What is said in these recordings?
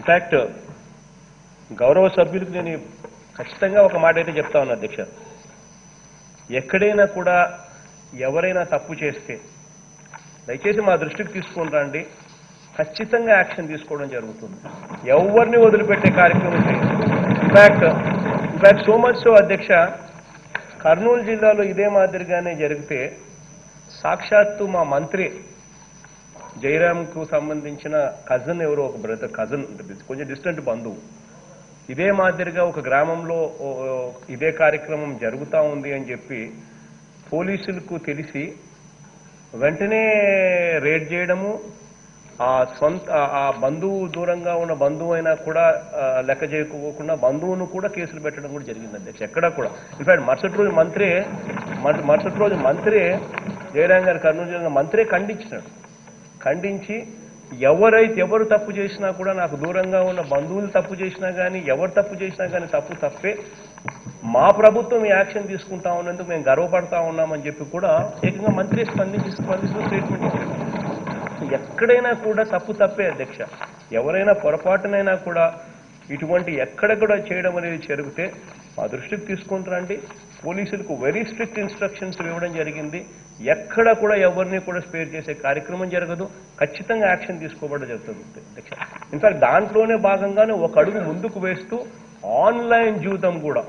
in fact గౌరవ సభ్యులకు నేను ఖచ్చితంగా ఒక మాట అయితే చెప్తా ఉన్నా అధ్యక్ష ఎక్కడైనా కూడా ఎవరైనా తప్పు చేస్తే దయచేసి మా దృష్టికి తీసుకొని రండి ఖచ్చితంగా యాక్షన్ తీసుకోవడం జరుగుతుంది ఎవరిని వదిలిపెట్టే కార్యక్రమం చేయదు in fact in fact so much so అధ్యక్ష కర్నూలు జిల్లాలో ఇదే మాదిరిగానే జరిగితే సాక్షాత్తు మా మంత్రి జయరామ్కు సంబంధించిన కజన్ ఎవరో ఒక బ్రదర్ కజన్ కొంచెం డిస్టెంట్ బంధువు ఇదే మాదిరిగా ఒక గ్రామంలో ఓ, ఓ, ఇదే కార్యక్రమం జరుగుతూ ఉంది అని చెప్పి పోలీసులకు తెలిసి వెంటనే రేడ్ చేయడము ఆ సొంత ఆ- ఆ బంధువు దూరంగా ఉన్న బంధువు అయినా కూడా ఆ, లెక్క చేయకోకుండా బంధువును కూడా కేసులు పెట్టడం కూడా జరిగింది అధ్యక్ష ఎక్కడా కూడా ఇన్ఫాక్ట్ మరుసటి రోజు మంత్రి మరు- మరుసటి రోజు మంత్రి జయరాం గారు కర్నూలు జిల్లా మంత్రే ఖండించినాడు ఖండించి ఎవరైతే ఎవరు తప్పు చేసినా కూడా నాకు దూరంగా ఉన్న బంధువులు తప్పు చేసినా కానీ ఎవరు తప్పు చేసినా కానీ తప్పు తప్పే మా ప్రభుత్వం ఈ యాక్షన్ తీసుకుంటా ఉన్నందుకు మేము గర్వపడతా ఉన్నామని చెప్పి కూడా ఏకంగా మంత్రి స్పందించి స్పందిస్తూ స్టేట్మెంట్ ఇచ్చారు ఎక్కడైనా కూడా తప్పు తప్పే అధ్యక్ష ఎవరైనా పొరపాటునైనా కూడా ఇటువంటి ఎక్కడ కూడా చేయడం అనేది జరిగితే మా దృష్టికి తీసుకుంటారండి పోలీసులకు వెరీ స్ట్రిక్ట్ ఇన్స్ట్రక్షన్స్ ఇవ్వడం జరిగింది ఎక్కడ కూడా ఎవరిని కూడా స్పేర్ చేసే కార్యక్రమం జరగదు ఖచ్చితంగా యాక్షన్ తీసుకోబడడం జరుగుతుంది అధ్యక్ష ఇన్ఫాక్ట్ దాంట్లోనే భాగంగానే ఒక అడుగు ముందుకు వేస్తూ ఆన్లైన్ జీవితం కూడా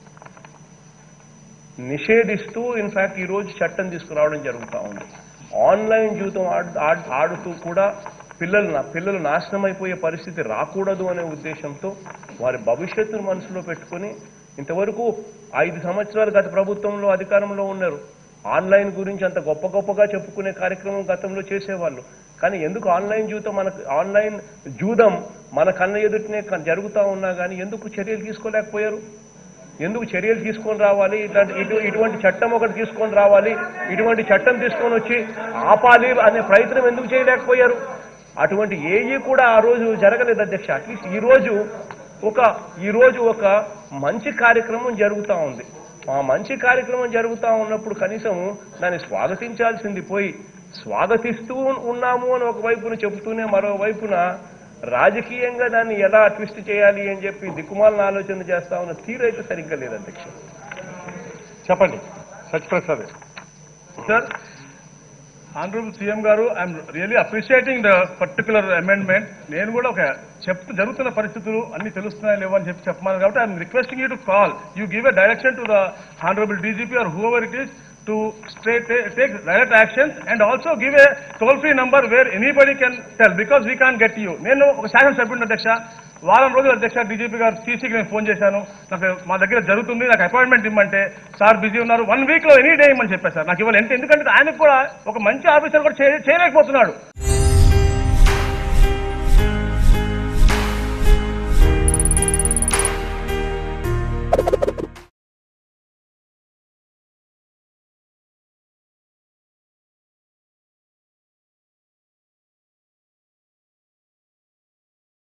నిషేధిస్తూ ఇన్ఫాక్ట్ ఈరోజు చట్టం తీసుకురావడం జరుగుతూ ఉంది ఆన్లైన్ జీవితం ఆడు ఆడు- ఆడుతూ కూడా పిల్లలు నా- పిల్లలు నాశనం అయిపోయే పరిస్థితి రాకూడదు అనే ఉద్దేశంతో వారి భవిష్యత్తును మనసులో పెట్టుకొని ఇంతవరకు ఐదు సంవత్సరాలు గత ప్రభుత్వంలో అధికారంలో ఉన్నారు ఆన్లైన్ గురించి అంత గొప్ప గొప్పగా చెప్పుకునే కార్యక్రమం గతంలో చేసేవాళ్ళు కానీ ఎందుకు ఆన్లైన్ జీవితం మనకు ఆన్లైన్ జూదం మన కళ్ళ ఎదుటినే క- జరుగుతూ ఉన్నా కానీ ఎందుకు చర్యలు తీసుకోలేకపోయారు ఎందుకు చర్యలు తీసుకొని రావాలి ఇట్లాంటి ఇటు ఇటువంటి చట్టం ఒకటి తీసుకొని రావాలి ఇటువంటి చట్టం తీసుకొని వచ్చి ఆపాలి అనే ప్రయత్నం ఎందుకు చేయలేకపోయారు అటువంటి ఏవి కూడా ఆ రోజు జరగలేదు అధ్యక్ష అట్లీస్ట్ ఈ రోజు ఒక ఈ రోజు ఒక మంచి కార్యక్రమం జరుగుతూ ఉంది ఆ మంచి కార్యక్రమం జరుగుతూ ఉన్నప్పుడు కనీసం దాన్ని స్వాగతించాల్సింది పోయి స్వాగతిస్తూ ఉన్నాము అని ఒక వైపున చెబుతూనే మరోవైపున రాజకీయంగా దాన్ని ఎలా ట్విస్ట్ చేయాలి అని చెప్పి దిక్కుమాలను ఆలోచన చేస్తా ఉన్న తీరైతే సరిగ్గా లేదు అధ్యక్ష చెప్పండి సత్యప్రసాద్ సార్ ఆనరబుల్ సీఎం గారు I'm really appreciating the particular amendment నేను కూడా ఒక చెప్తూ జరుగుతున్న పరిస్థితులు అన్ని తెలుస్తున్నాయి లేవు అని చెప్పి చెప్పమన్నారు కాబట్టి I'm requesting you to call you give a direction to the honourable DGP or whoever it is to straight take direct actions and also give a toll free number where anybody can tell because we can't get you నేను ఒక శాసనసభ్యుడు అధ్యక్ష వారం రోజులు అధ్యక్ష DGP గారు సీసీకి నేను phone చేశాను నాకు మా దగ్గర జరుగుతుంది నాకు అపాయింట్మెంట్ ఇమ్మంటే సార్ బిజీ ఉన్నారు వన్ వీక్ లో ఎనీ డే ఇమ్మని చెప్పారు సార్ నాకు ఇవ్వాలి ఎందుకంటే ఆయనకు కూడా ఒక మంచి ఆఫీసర్ కూడా చేయ- చేయలేకపోతున్నాడు